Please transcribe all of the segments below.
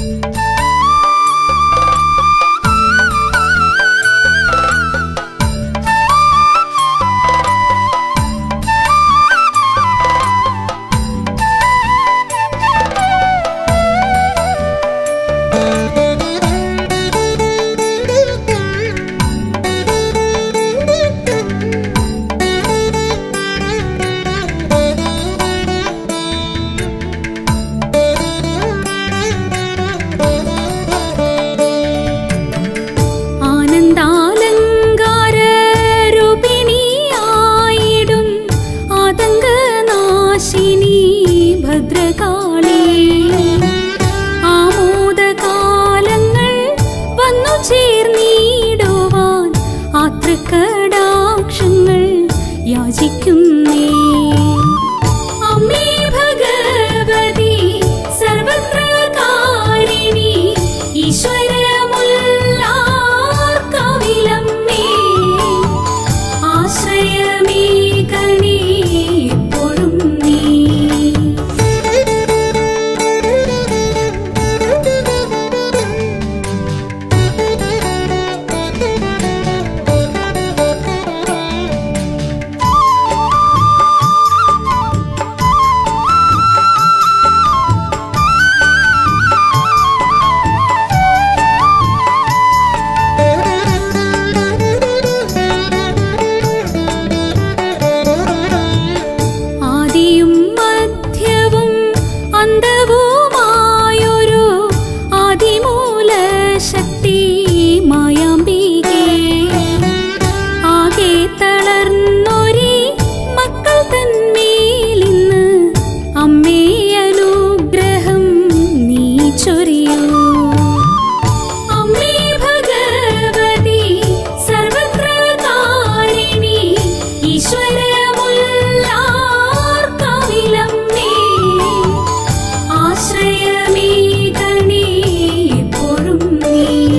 ആനന്ദാലങ്കാര രൂപിണിയായിടും ആതങ്കനാശിനി ഭദ്രകാളി ആമോദകാലങ്ങൾ വന്നു ചേർന്നിടുവാൻ ആത്രക്കടാക്ഷങ്ങൾ യാചിക്കുന്നേ അമ്മേ ഭഗവതി സർവത്രകാരിണി ഈശ്വരമുല്ലാർക്കവിലമ്മേ ആശ്രയമേ കണി എപ്പോഴും നീ ആദിയും മധ്യവും അന്തവുമായൊരു ആദിമൂല ശക്തി മായാമ്പികേ ആകെ തളർന്നൊരി മക്കൾ തന്മേലിന്ന് അമ്മേ അനുഗ്രഹം നീ ചൊരിയൂ അമ്മേ ഭഗവതി സർവത്രകാരിണി ഈശ്വരമുല്ലാർക്കവിലമ്മേ ആശ്രയമേ കണി എപ്പോഴും നീ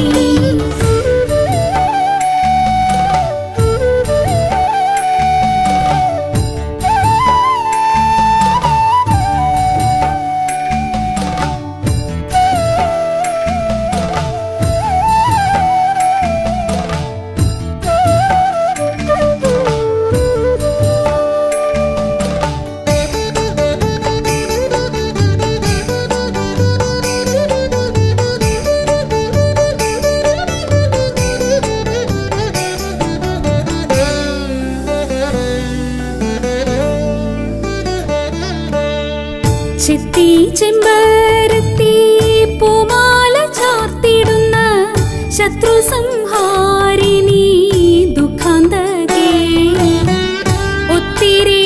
ചെത്തി ചെമ്പരത്തി പൂമാല ചാർത്തിടുന്ന ശത്രു സംഹാരിണി ദുഃഖാന്തകേ ഒത്തിരി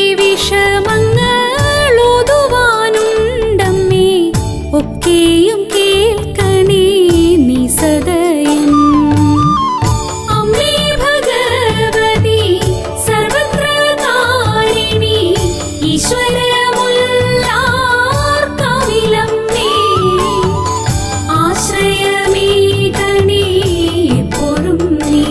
വിഷമങ്ങളോതുവാനുണ്ടമ്മേ ഒക്കെയും കേൾക്കണേ നീ സദയം അമ്മേ ഭഗവതി സർവത്രകാരിണി ഈശ്വരമുല്ലാർക്കവിലമ്മേ ആശ്രയമേ കണി എപ്പോഴും നീ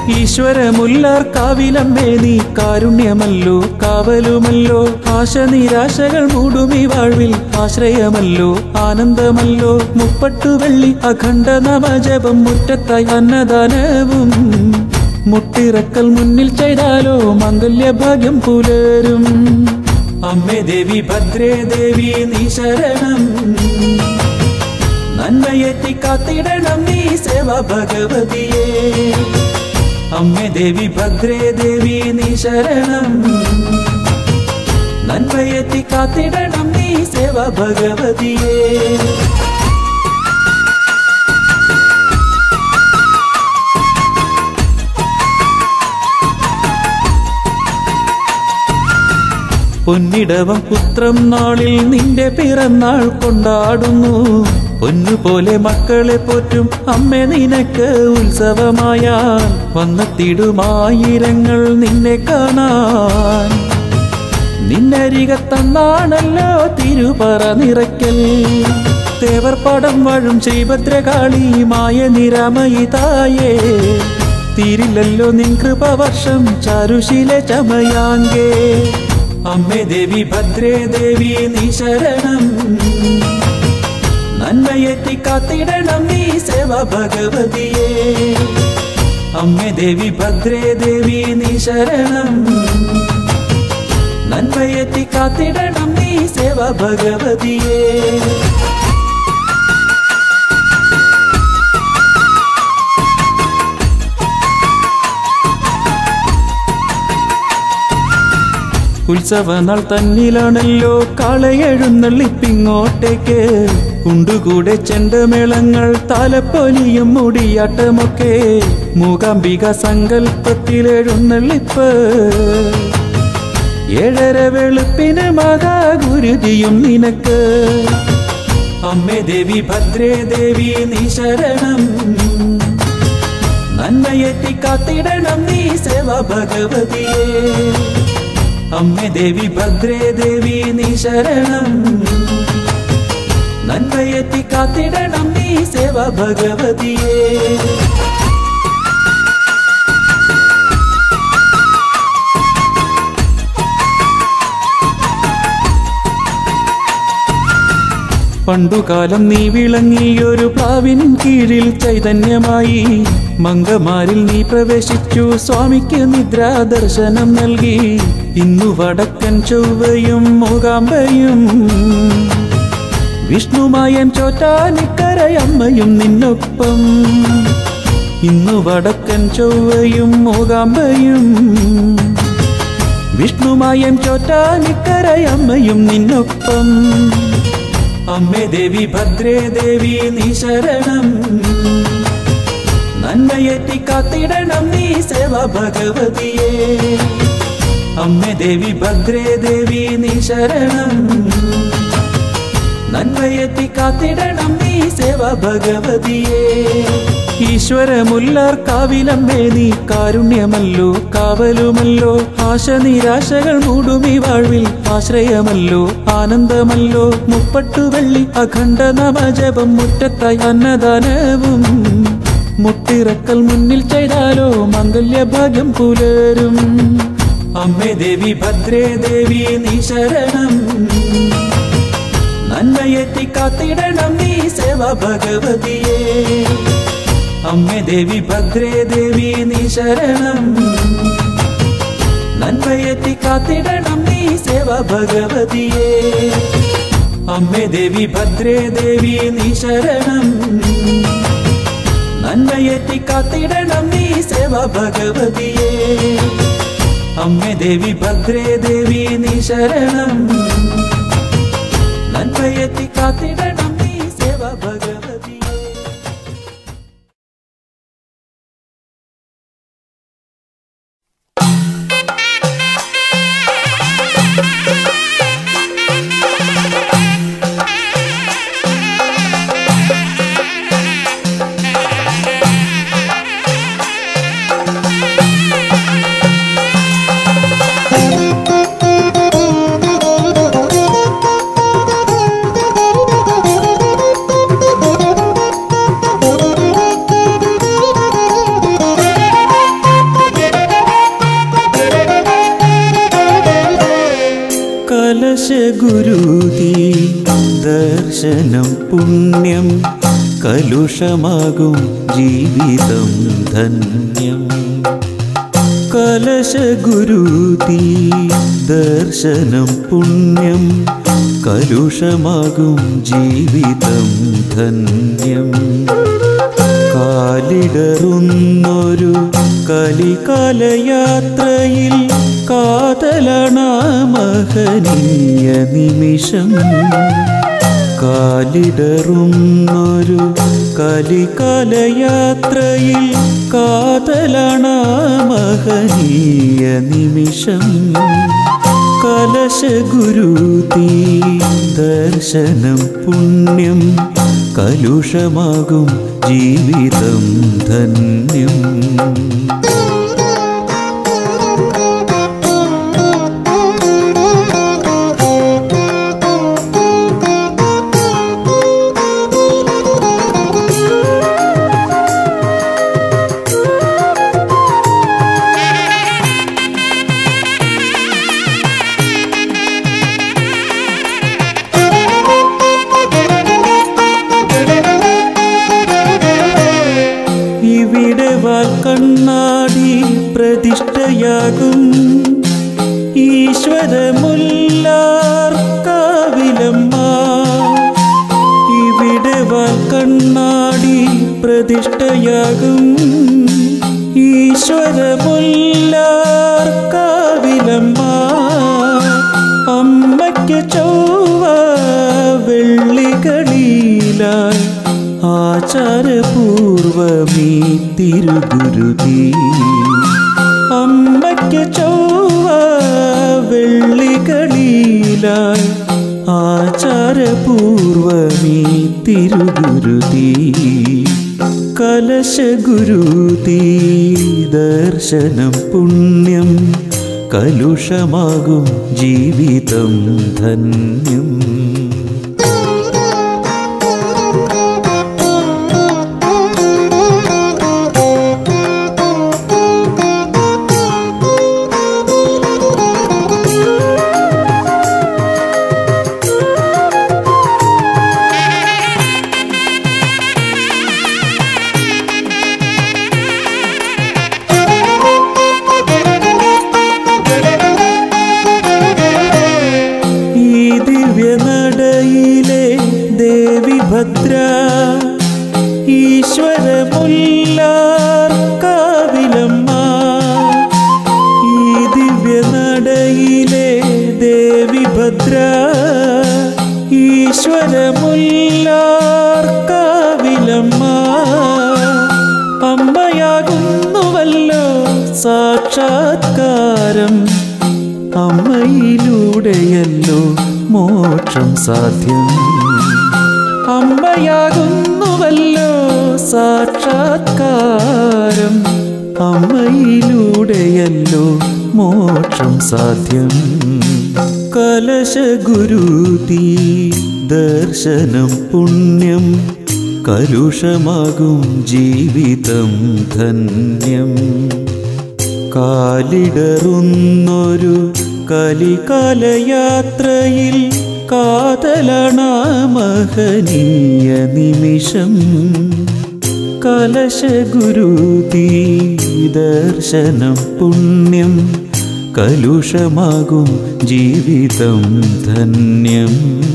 ഈശ്വരമുല്ലാർ കാവിലമ്മേ നീ കാരുണ്യമല്ലോ കാവലുമല്ലോ ആശ നിരാശകൾ മൂടുമി വാഴ്വിൽ ആശ്രയമല്ലോ ആനന്ദമല്ലോ മുപ്പട്ടു വെള്ളി അഖണ്ഡ നവജപം മുറ്റത്തായി അന്നദാനവും മുട്ടിറക്കൽ മുന്നിൽ ചെയ്താലോ മംഗല്യഭാഗ്യം പുലരും അമ്മേ ദേവി ഭദ്രേ ദേവി നീ ശരണം നന്മയെത്തി കാത്തിടണം നീ സേവ ഭഗവതിയേ അമ്മേ ദേവി ഭദ്രേ ദേവി നീ ശരണം നന്മയെത്തി കാത്തിടണം നീ സേവ ഭഗവതിയേ പൊന്നിടവം പുത്രം നാളിൽ നിന്റെ പിറന്നാൾ കൊണ്ടാടുന്നു പൊന്നുപോലെ മക്കളെ പോറ്റും അമ്മ നിനക്ക് ഉത്സവമായാൽ വന്നെത്തിടുമായിരങ്ങൾ നിന്നെ കാണാൻ നിന്നരികത്തന്നാണല്ലോ തിരുപറ നിറയ്ക്കൽ തേവർ പടം വാഴും ശ്രീഭദ്രകാളി മായ നിരാമയി തായേ തീരില്ലല്ലോ നിൻ കൃപവർഷം ചാരുശീല ചമയാങ്കേ അമ്മേ ദേവി ഭദ്രേ ദേവി നീ ശരണം നന്മയെത്തി കാത്തിടണം നീ സേവ ഭഗവതിയേ അമ്മേ ദേവി ഭദ്രേ ദേവി നീ ശരണം നന്മയെത്തി കാത്തിടണം നീ സേവ ഭഗവതിയേ ഉത്സവനാൾ തന്നിലാണല്ലോ കാളയെഴുന്നള്ളിപ്പിങ്ങോട്ടേക്ക് ഉണ്ടുകൂടെ ചെണ്ടമേളങ്ങൾ താലപ്പൊലിയും മുടിയാട്ടമൊക്കെ മൂകാംബിക സങ്കല്പത്തിലെഴുന്നള്ളിപ്പ് ഏഴര വെളുപ്പിന് മാതാ ഗുരുതിയും നിനക്ക് അമ്മേ ദേവി ഭദ്രേ ദേവി നീ ശരണം നന്മയെത്തി കാത്തിടണം നീ സേവ ഭഗവതിയേ അമ്മേ ദേവി ഭദ്രേ ദേവി നീ ശരണം നന്മയെത്തി കാത്തിടണം നീ സേവ ഭഗവതിയേ പണ്ടുകാലം നീ വിളങ്ങിയൊരു പ്ലാവിൻ കീഴിൽ ചൈതന്യമായി മംഗമാരിൽ നീ പ്രവേശിച്ചു സ്വാമിക്ക് നിദ്രാ ദർശനം നൽകി ഇന്നു വടക്കൻ ചൊവ്വയും മൂകാംബയും വിഷ്ണുമായൻ ചോറ്റാനിക്കരയമ്മയും നിന്നൊപ്പം ഇന്നു വടക്കൻ ചൊവ്വയും മൂകാംബയും വിഷ്ണുമായൻ ചോറ്റാനിക്കരയമ്മയും നിന്നൊപ്പം അമ്മേ ദേവി ഭദ്രേ ദേവി നീ ശരണം നന്മയെത്തി കാത്തിടണം നീ സേവ ഭഗവതിയേ അമ്മേ ദേവി ഭദ്രേ ദേവി നീ ശരണം നന്മയെത്തി കാത്തിടണം നീ സേവ ഭഗവതിയേ ഈശ്വരമുല്ലാർ കാവിലമ്മേ നീ കാരുണ്യമല്ലോ കാവലുമല്ലോ ആശ നിരാശകൾ മൂടുമി വാഴ്വിൽ ആശ്രയമല്ലോ ആനന്ദമല്ലോ മുപ്പട്ടു വെള്ളി അഖണ്ഡ നവജപം മുറ്റത്തായി അന്നദാനവും മുട്ടിറക്കൽ മുന്നിൽ ചെയ്താലോ മംഗല്യഭാഗ്യം പുലരും അമ്മേ ദേവി ഭദ്രേ ദേവി നീ ശരണം നന്മയെത്തി കാത്തിടണം നീ സേവ ഭഗവതിയേ അമ്മേ ദേവി ഭദ്രേ ദേവി നീ ശരണം നന്മയെത്തി കാത്തിടണം നീ സേവ ഭഗവതിയേ അമ്മേ ദേവി ഭദ്രേ ദേവി നീ ശരണം നന്മയെത്തി കാത്തിടണം നീ സേവ ഭഗവതിയേ അമ്മേ ദേവി ഭദ്രേ ദേവി നീ ശരണം നന്മയെത്തി കാത്തിടണം നീ സേവ ഭഗവതിയേ Thank you. പുണ്യം കലുഷമാകും ജീവിതം ധന്യം കലശഗുരുതി ദർശനം പുണ്യം കലുഷമാകും ജീവിതം ധന്യം കാലിടറുന്നൊരു കലികാലയാത്രയിൽ കാതലണ മഹനീയ നിമിഷം കാലിടറുന്നൊരു കലികാലയാത്രയിൽ കാതലണ മഹനീയ നിമിഷം കലശഗുരുതി ദർശനം പുണ്യം കലുഷമാകും ജീവിതം ധന്യം ഇവിടെ വാൽക്കണ്ണാടി പ്രതിഷ്ഠയാകും ഈശ്വരമുല്ലാർക്കാവിലമ്മ ഇവിടെ വാൽക്കണ്ണാടി പ്രതിഷ്ഠയാകും ഈശ്വരമുല്ലാർക്കാവിലമ്മ അമ്മയ്ക്ക് ചൊവ്വ വെള്ളികളിലായി ആചാരപൂർവമീ തിരുഗുരുതി അമ്മയ്ക്ക് ചൊവ്വ വെള്ളികളിലായി ആചാരപൂർവമീ തിരുഗുരുതി കലശഗുരുതി ദർശനം പുണ്യം കലുഷമാകും ജീവിതം ധന്യം ഈ ദിവ്യനടയിലെ ദേവി ഭദ്ര ഈശ്വരമുല്ലാർക്കാവിലമ്മ ഈ ദിവ്യനടയിലെ ദേവി ഭദ്ര ഈശ്വരമുല്ലാർക്കാവിലമ്മ അമ്മയാകുന്നുവല്ലോ സാക്ഷാത്കാരം അമ്മയിലൂടെയല്ലോ മോക്ഷം സാധ്യം അമ്മയാകുന്നുവല്ലോ സാക്ഷാത്കാരം അമ്മയിലൂടെയല്ലോ മോക്ഷം സാധ്യം കലശഗുരുതി ദർശനം പുണ്യം കലുഷമാകും ജീവിതം ധന്യം കാലിടറുന്നൊരു കലികാലയാത്രയിൽ കാതലണ മഹനീയ നിമിഷം കലശഗുരുതി ദർശനം പുണ്യം കലുഷമാകും ജീവിതം ധന്യം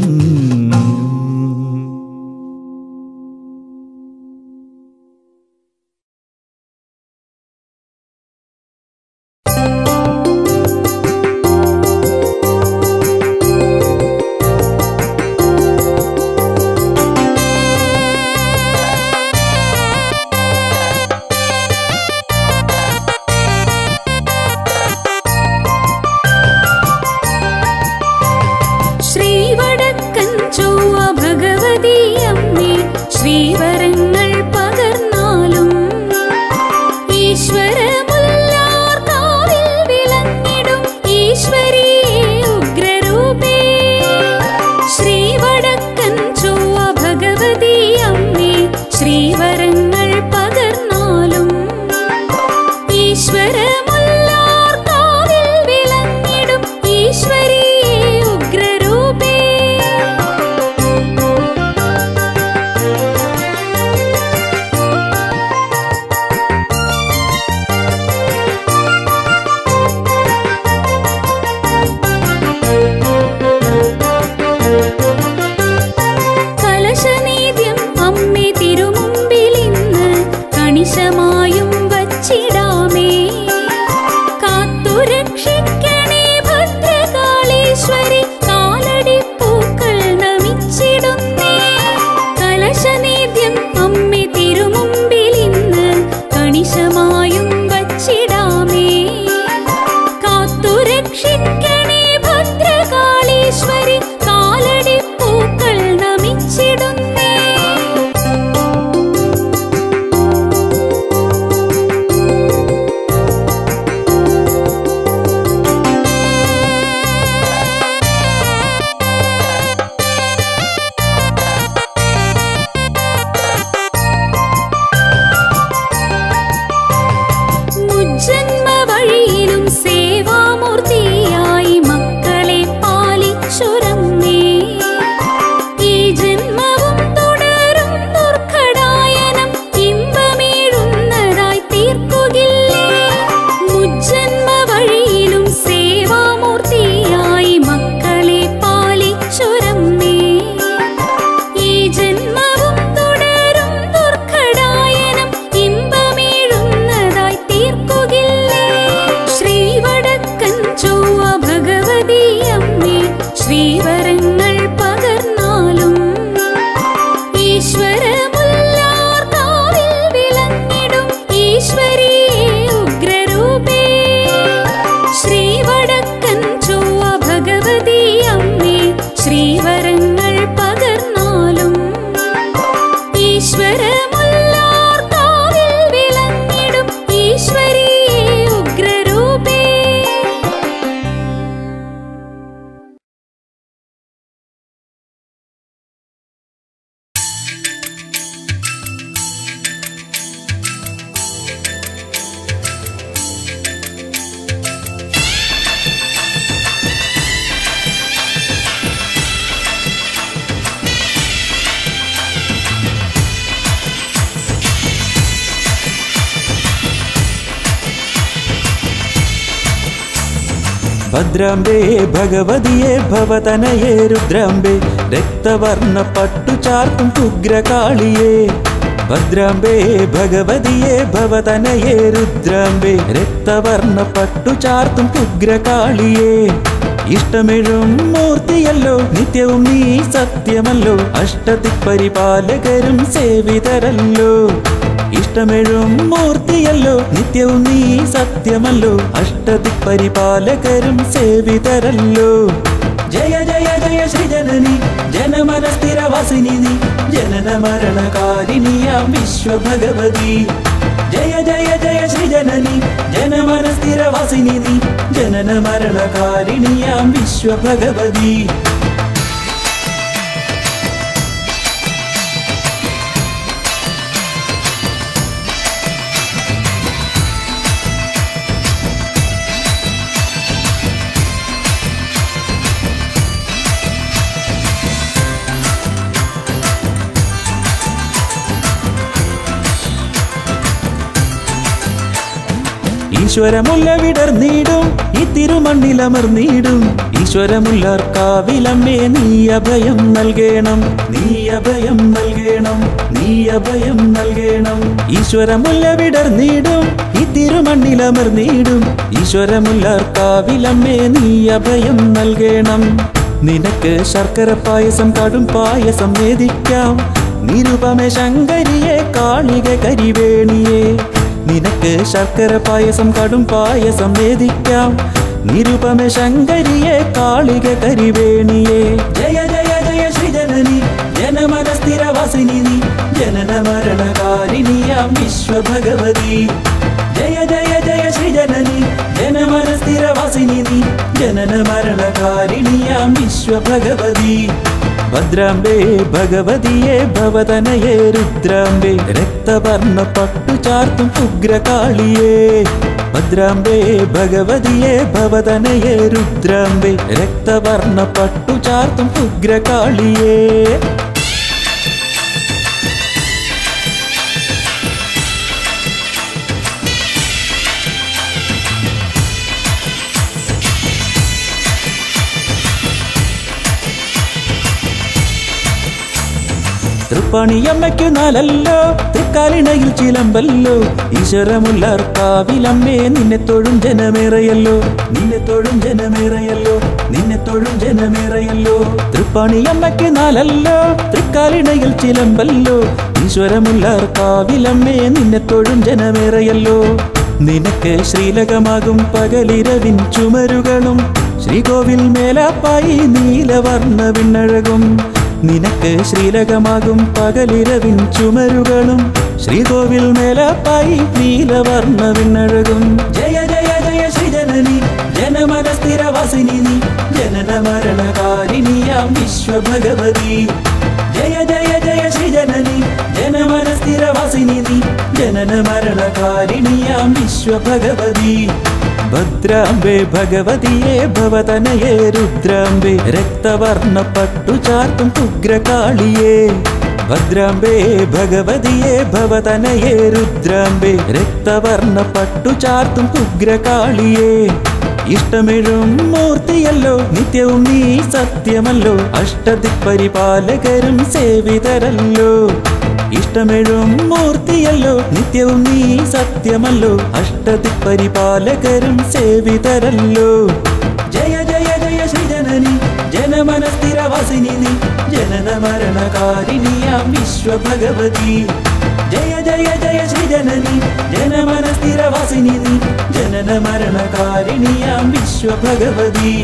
ശ്രീവടക്കൻ ചൊവ്വ ഭഗവതി അമ്മേ ശ്രീവരങ്ങൾ പകർന്നാലും ഈശ്വരമുല്ലാർക്കാവിൽ വിളങ്ങിടും ഈശ്വരിയേ ഉഗ്രരൂപേ ശ്രീവടക്കൻ ചൊവ്വ ഭഗവതി അമ്മേ ശ്രീവരങ്ങൾ പകർന്നാലും ഈശ്വരമുല്ലാർക്കാവിൽ വിളങ്ങിടും ഈശ്വരിയേ ഉഗ്രരൂപേ ഭദ്രാംബേ ഭഗവതിയെ ഭവതനയേ രുദ്രാംബേ രക്തവർണ്ണ പട്ടു ചാർത്തും ഉഗ്രകാളിയേ ഭദ്രാംബേ ഭഗവതിയെ ഭവതനയേ രുദ്രാംബേ രക്തവർണ്ണ പട്ടു ചാർത്തും ഉഗ്രകാളിയേ ഇഷ്ടമെഴും മൂർത്തിയല്ലോ നിത്യവും നീ സത്യമല്ലോ അഷ്ടദിക്പരിപാലകരും സേവിതരല്ലോ ഇഷ്ടമെഴും മൂർത്തിയല്ലോ നിത്യവും നീ സത്യമല്ലോ അഷ്ടദിക്പരിപാലകരും സേവിതരല്ലോ ജയ ജയ ജയ ശ്രീജനനി ജനമനസ്ഥിരവാസിനി നീ ജനന മരണകാരിണിയാം വിശ്വഭഗവതി ജയ ജയ ജയ ശ്രീജനനി ജനമനസ്ഥിരവാസിനി നീ ജനന മരണകാരിണിയാം വിശ്വഭഗവതി ഈശ്വരമുല്ല വിടർന്നീടും ഈ തിരുമണ്ണിലമർന്നീടും ഈശ്വരമുല്ലർക്കാവിലമ്മേ നീ അഭയം നൽകണം നീ അഭയം നൽകണം നീ അഭയം നൽകണം ഈശ്വരമുല്ല വിടർന്നീടും ഈ തിരുമണ്ണിലമർന്നീടും ഈശ്വരമുല്ലർക്കാവിലമ്മേ നീ അഭയം നൽകണം നിനക്ക് ശർക്കര പായസം കടും പായസം നേദിക്കാം നിരുപമ ശങ്കരിയെ കാളിക കരിവേണിയെ നിനക്ക് ശർക്കര പായസം കടും പായസം നേദിക്കാം നിരുപമ ശങ്കരിയെ കാളിക കരിവേണിയെ ജയ ജയ ജയ ശ്രീജനനി ജനമനസ്ഥിരവാസിനി നീ ജനന മരണകാരിണിയാം വിശ്വഭഗവതി ജയ ജയ ജയ ശ്രീജനനി ജനമനസ്ഥിരവാസിനി നീ ജനന മരണകാരിണിയാം വിശ്വഭഗവതി ഭദ്രാംബേ ഭഗവതിയെ ഭവതനയേ രുദ്രാംബേ രക്തവർണ്ണ പട്ടു ചാർത്തും ഉഗ്രകാളിയേ ഭദ്രാംബേ ഭഗവതിയെ ഭവതനയേ രുദ്രാംബേ രക്തവർണ്ണ പട്ടു ചാർത്തും ഉഗ്രകാളിയേ തൃപ്പണിയമ്മയ്ക്കു നാലല്ലോ തൃക്കാലിണയിൽ ചിലമ്പല്ലോ ഈശ്വരമുല്ലാർക്കാവിലമ്മേ നിന്നെ തൊഴും ജനമേറയല്ലോ നിന്നെ തൊഴും ജനമേറയല്ലോ നിന്നെ തൊഴും ജനമേറയല്ലോ തൃപ്പണിയമ്മയ്ക്ക് നാലല്ലോ തൃക്കാലിണയിൽ ചിലമ്പല്ലോ ഈശ്വരമുല്ലാർക്കാവിലമ്മേ നിന്നെ തൊഴും ജനമേറയല്ലോ നിനക്ക് ശ്രീലകമാകും പകലിരവിൻ ചുമരുകളും ശ്രീകോവിൽ മേലാപ്പായി നീലവർണ്ണ വിണ്ണഴകും നിനക്ക് ശ്രീലകമാകും പകലിരവിൻ ചുമരുകളും ശ്രീകോവിൽ മേലാപ്പായി നീലവർണ്ണ വിണ്ണഴകും ജയ ജയ ജയ ശ്രീജനനി ജനമനസ്ഥിരവാസിനി നീ ജനന മരണകാരിണിയാം വിശ്വഭഗവതി ജയ ജയ ജയ ശ്രീജനനി ജനമനസ്ഥിരവാസിനി നീ ജനന മരണകാരിണിയാം വിശ്വഭഗവതി ഭദ്രാംബേ ഭഗവതിയെ ഭവതനയേ രുദ്രാംബേ രക്തവർണ്ണ പട്ടു ചാർത്തും ഉഗ്രകാളിയേ ഭദ്രാംബേ ഭഗവതിയെ ഭവതനയേ രുദ്രാംബേ രക്തവർണ്ണ പട്ടു ചാർത്തും ഉഗ്രകാളിയേ ഇഷ്ടമെഴും മൂർത്തിയല്ലോ നിത്യവും നീ സത്യമല്ലോ അഷ്ടദിക്പരിപാലകരും സേവിതരല്ലോ ഇഷ്ടമെഴും മൂർത്തിയല്ലോ നിത്യവും നീ സത്യമല്ലോ അഷ്ടദിക്പരിപാലകരും സേവിതരല്ലോ ജയ ജയ ജയ ശ്രീജനനി ജനമനസ്ഥിരവാസിനി നീ ജനന മരണകാരിണിയാം വിശ്വഭഗവതി ജയ ജയ ജയ ശ്രീജനനി ജനമനസ്ഥിരവാസിനി നീ ജനന മരണകാരിണിയാം വിശ്വഭഗവതി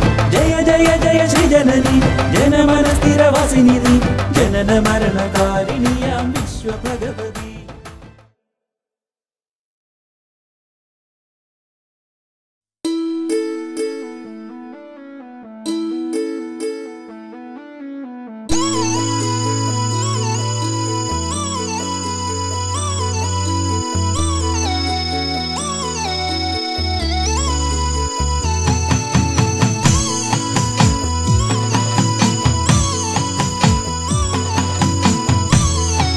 ജയ ജയ ജയ ശ്രീജനനി ജനമനസ്ഥിരവാസിനി നീ ജനന മരണകാരിണിയാം വിശ്വഭഗവതി ും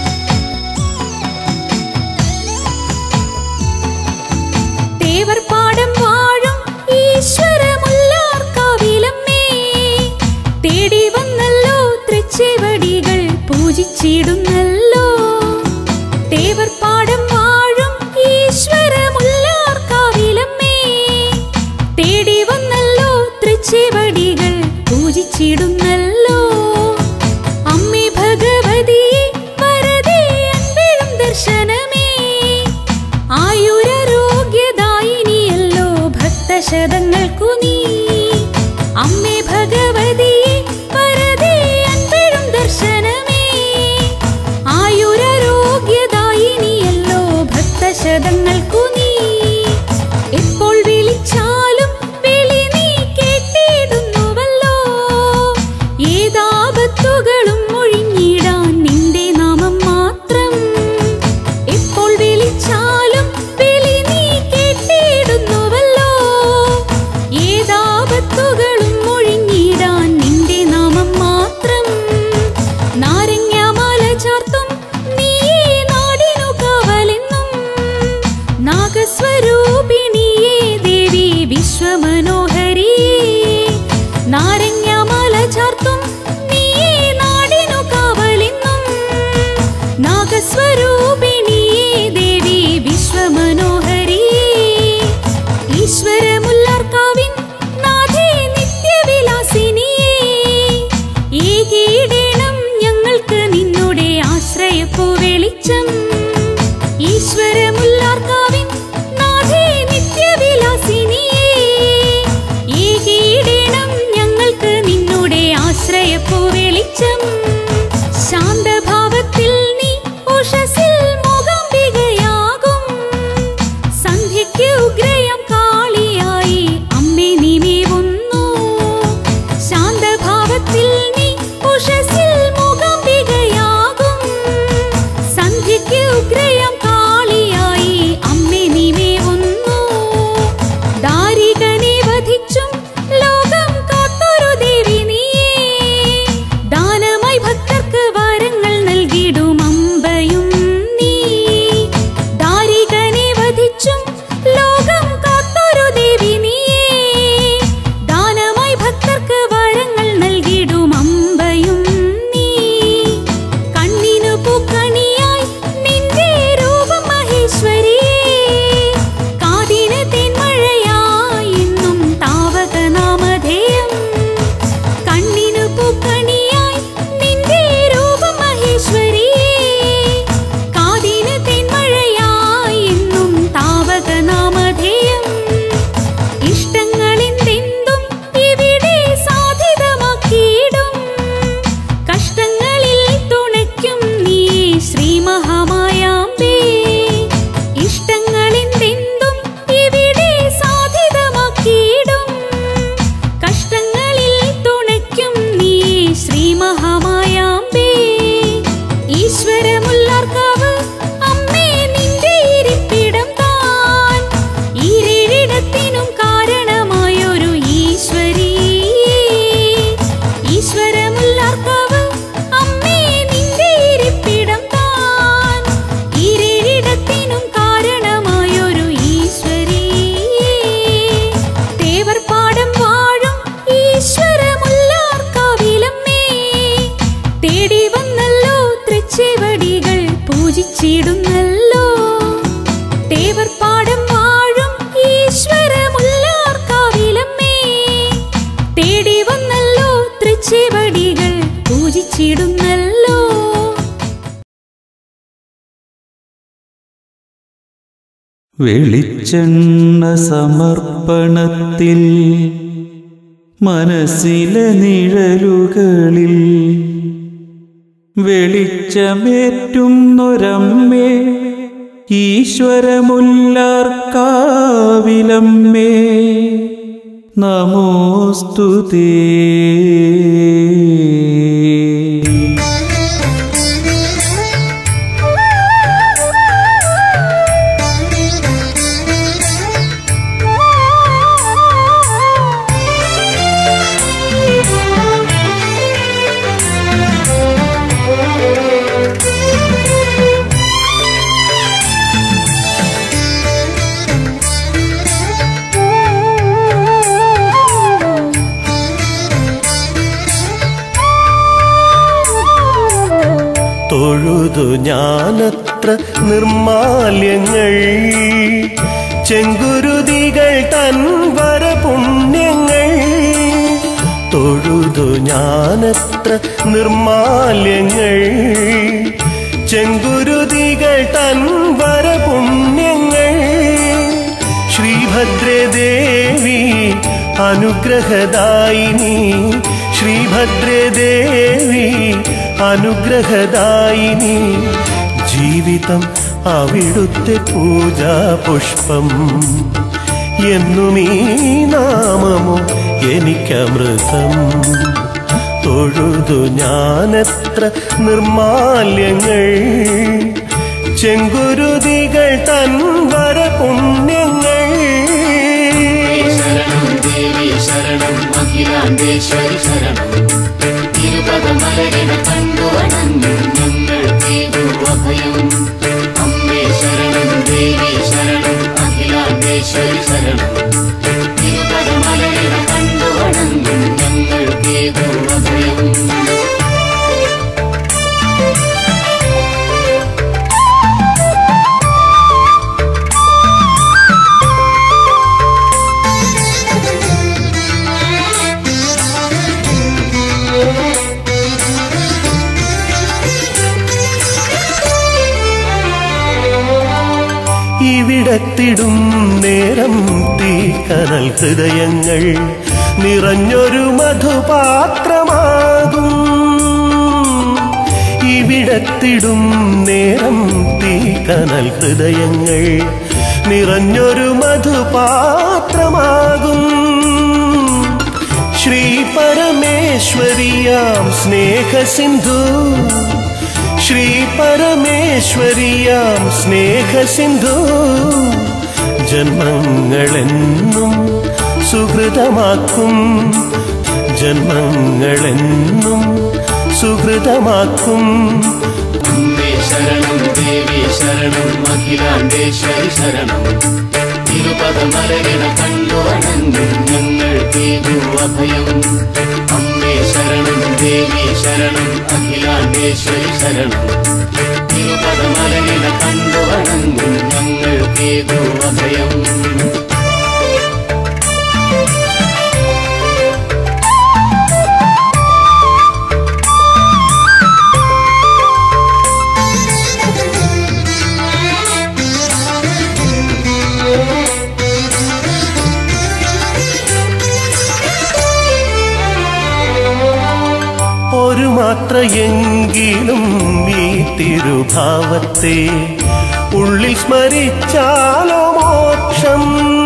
ഭക്തശതങ്ങൾക്കു നീ അമ്മേ ഭഗവതിയെ വരദേ അൻപിഴും ദർശനമേ ആയുരാരോഗ്യദായിനിയല്ലോ ഭക്തശതങ്ങൾക്കു നീ എപ്പോൾ വിളിച്ചാലും വിളി നീ കേട്ടിടുന്നുവല്ലോ ഏതാപത്തുകളും ഒഴിഞ്ഞിടാൻ നിന്റെ നാമം മാത്രം എപ്പോൾ വിളിച്ചാലും വിളി നീ കേട്ടിടുന്നുവല്ലോ ഏതാപത്തുകളും ഒഴിഞ്ഞിടാൻ നിന്റെ നാമം മാത്രം നാരങ്ങാമാല ചാർത്തും നീയേ നാടിനു കാവലെന്നും നാഗസ്വരൂപിണിയേ ദേവി വിശ്വമനോഹരിയേ നാരങ്ങാമാല ചാർത്തും നീയേ നാടിനു കാവലെന്നും നാഗസ്വരൂപിണിയേ ദേവി വിശ്വമനോഹരിയേ ഈശ്വരമുല്ലാർക്കാവിൻ നാഥേ നിത്യവിലാസിനിയേ ഏകീടേണം ഞങ്ങൾക്ക് നിന്നുടെ ആശ്രയപ്പോ വെളിച്ചം ഈശ്വരമുല്ലാർക്കാവിൻ നാഥേ നിത്യവിലാസിനിയേ ഏകീടേണം ഞങ്ങൾക്ക് നിന്നുടെ ആശ്രയപ്പോ വെളിച്ചം ശാന്തഭാവത്തിൽ നീ ഉഷസിൽ മൂകാംബികയാകും സന്ധ്യയ്ക്ക് ഉഗ്രയം കാളിയായി അമ്മേ നിമേവുന്നു ശാന്തഭാവത്തിൽ നീ ഉഷസിൽ മൂകാംബികയാകും സന്ധ്യയ്ക്ക് ഉഗ്രയം കാളിയായി അമ്മേ നിമേവുന്നു ദാരികനെ വധിച്ചും ലോകം കാത്തൊരു ദേവി നീയേ ദാനമായി ഭക്തർക്ക് വരങ്ങൾ നൽകിടും അമ്പയും നീ ദാരികനെ വധിച്ചും ലോകം കാത്തൊരു ദേവി നീയേ ദാനമായി ഭക്തർക്ക് വരങ്ങൾ നൽകിടും അമ്പയും നീ കണ്ണിനു പൂക്കണിയായി നിന്റെ രൂപം മഹേശ്വരിയേ കാതിന് തെന്മഴയായി എന്നും താവകനാമധേയം കണ്ണിനു പൂക്കണിയായി നിന്റെ രൂപം മഹേശ്വരിയേ കാതിന് തെന്മഴയായി എന്നും താവകനാമധേയം ഇഷ്ടങ്ങളെന്തെന്തും ഇവിടെ സാധ്യതമാക്കിയിടും കഷ്ടങ്ങളിൽ തുണയ്ക്കും നീ ശ്രീ മഹാമായാമ്പേ ഇഷ്ടങ്ങളെന്തെന്തും ഇവിടെ സാധ്യതമാക്കിയിടും കഷ്ടങ്ങളിൽ തുണയ്ക്കും നീ ശ്രീ മഹാമായാമ്പേ ഈശ്വരമുല്ലാർക്കാവ് അമ്മേ നിന്റെ ഇരിപ്പിടം താൻ ഈരേഴിടത്തിനും കാരണമായൊരു ഈശ്വരീ ഈശ്വരമുല്ലാർക്കാവ് അമ്മേ നിന്റെ ഇരിപ്പിടം താൻ ഈരേഴിടത്തിനും കാരണമായൊരു ഈശ്വരീ തേവർ പാടം വാഴും ഈശ്വരമുല്ലാർക്കാവിലമ്മേ തേടി വന്നല്ലോ തൃച്ചെവടികൾ പൂജിച്ചിടുന്നല്ലോ തേവർ പാടം വാഴും ഈശ്വരമുല്ലാർക്കാവിലമ്മേ തേടി വന്നല്ലോ തൃച്ചെവടികൾ പൂജിച്ചിടുന്നല്ലോ വെളിച്ചെണ്ണ സമർപ്പണത്തിൽ മനസ്സിലെ നിഴലുകളിൽ വെളിച്ചമേറ്റുന്നൊരമ്മേ ഈശ്വരമുല്ലാർക്കാവിലമ്മേ നമോസ്തുതേ തൊഴുതു ഞാനത്ര നിർമാല്യങ്ങൾ ചെങ്കുരുതികൾ തൻ വരപുണ്യങ്ങൾ തൊഴുതു ഞാനത്ര നിർമാല്യങ്ങൾ ചെങ്കുരുതികൾ തൻ വരപുണ്യങ്ങൾ ശ്രീഭദ്രദേവി അനുഗ്രഹദായിനി ശ്രീഭദ്രേ ദേവി അനുഗ്രഹദായിനി ജീവിതം അവിടുത്തെ പൂജാ പുഷ്പം എന്നും ഈ നാമമോ എനിക്കമൃതം തൊഴുതു ഞാനെത്ര നിർമാല്യങ്ങൾ ചെങ്കുരുതികൾ തൻ വര പുണ്യങ്ങൾ ശരണം ദേവി ശരണം അഖിലാണ്ടേശ്വരി ശരണം തിരുപദമലരിന കണ്ടു വണങ്ങും ഞങ്ങൾ കേതു അഭയം അമ്മേ ശരണം ദേവി ശരണം അഖിലാണ്ടേശ്വരി ശരണം തിരുപദമലരിന കണ്ടു വണങ്ങും ഞങ്ങൾ കേതു അഭയം ഇവിടത്തിടും നേരം തീക്കനൽ ഹൃദയങ്ങൾ നിറഞ്ഞൊരു മധുപാത്രമാകും ഇവിടത്തിടും നേരം തീക്കനൽ ഹൃദയങ്ങൾ നിറഞ്ഞൊരു മധുപാത്രമാകും ശ്രീ പരമേശ്വരിയാം സ്നേഹസിന്ധു ശ്രീ പരമേശ്വരിയാം സ്നേഹസിന്ധു ജന്മങ്ങളെന്നും സുഹൃതമാക്കും ജന്മങ്ങളെന്നും സുഹൃതമാക്കും അമ്മേ ശരണം ദേവി ശരണം അഖിലാണ്ടേശ്വരി ശരണം തിരുപദമലരിന കണ്ടു വണങ്ങും ഞങ്ങൾ കേതു അഭയം അമ്മേ ശരണം ദേവി ശരണം അഖിലാണ്ടേശ്വരി ശരണം തിരുപദമലരിന കണ്ടു വണങ്ങും ഞങ്ങൾ കേതു അഭയം ഒരു മാത്രയെങ്കിലും ഈ തിരുഭാവത്തെ ഉള്ളിൽ സ്മരിച്ചാലോ മോക്ഷം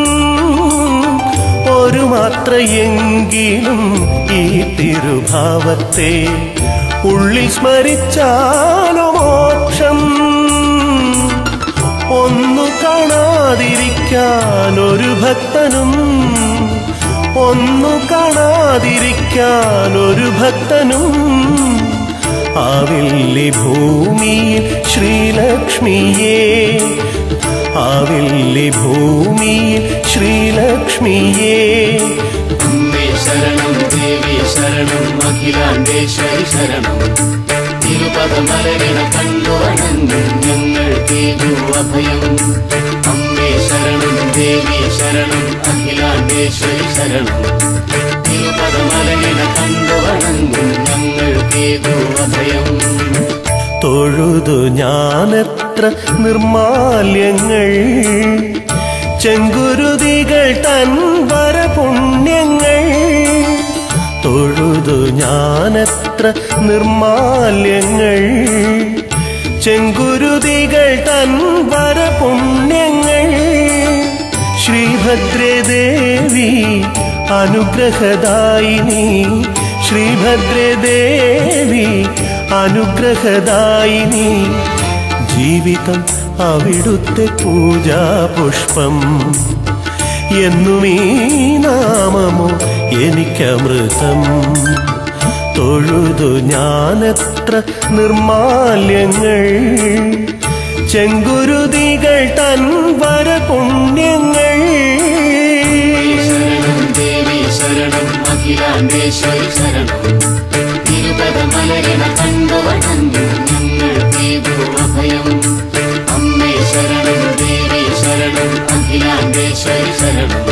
ഒരു മാത്രയെങ്കിലും ഈ തിരുഭാവത്തെ ഉള്ളിൽ സ്മരിച്ചാലോ മോക്ഷം ഒന്നു കാണാതിരിക്കാൻ ഒരു ഭക്തനും ഒന്നു കാണാതിരിക്കാൻ ഒരു ഭക്തനും ആവില്ലി ഭൂമിയിൽ ശ്രീലക്ഷ്മിയേ ആവില്ലി ഭൂമിയിൽ ശ്രീലക്ഷ്മിയേ അമ്മേ ശരണം ദേവി ശരണം അഖിലാണ്ടേശ്വരി ശരണം തിരുപദമലരിന കണ്ടു വണങ്ങും ഞങ്ങൾ കേതു അഭയം അമ്മേ ശരണം ദേവി ശരണം അഖിലാണ്ടേശ്വരി ശരണം തിരുപദമലരിന കണ്ടു വണങ്ങും ഞങ്ങൾ കേതു അഭയം തൊഴുതു ഞാനെത്ര നിർമാല്യങ്ങൾ ചെങ്കുരുതികൾ തൻ വര പുണ്യങ്ങൾ തൊഴുതു ഞാനെത്ര നിർമാല്യങ്ങൾ ചെങ്കുരുതികൾ തൻ വര പുണ്യങ്ങൾ ശ്രീഭദ്രേ ദേവി അനുഗ്രഹദായിനി ശ്രീഭദ്രേ ദേവി അനുഗ്രഹദായിനി ജീവിതം അവിടുത്തെ പൂജാ പുഷ്പം എന്നും ഈ നാമമോ എനിക്കമൃതം തൊഴുതു ഞാനെത്ര നിർമാല്യങ്ങൾ ചെങ്കുരുതികൾ തൻ വര പുണ്യങ്ങൾ ശരണം ദേവി ശരണം അഖിലാണ്ടേശ്വരി ശരണം തിരുപദമലരിന കണ്ടു വണങ്ങും ഞങ്ങൾ കേതു അഭയം അമ്മേ ശരണം ദേവി ശരണം അഖിലാണ്ടേശ്വരി ശരണം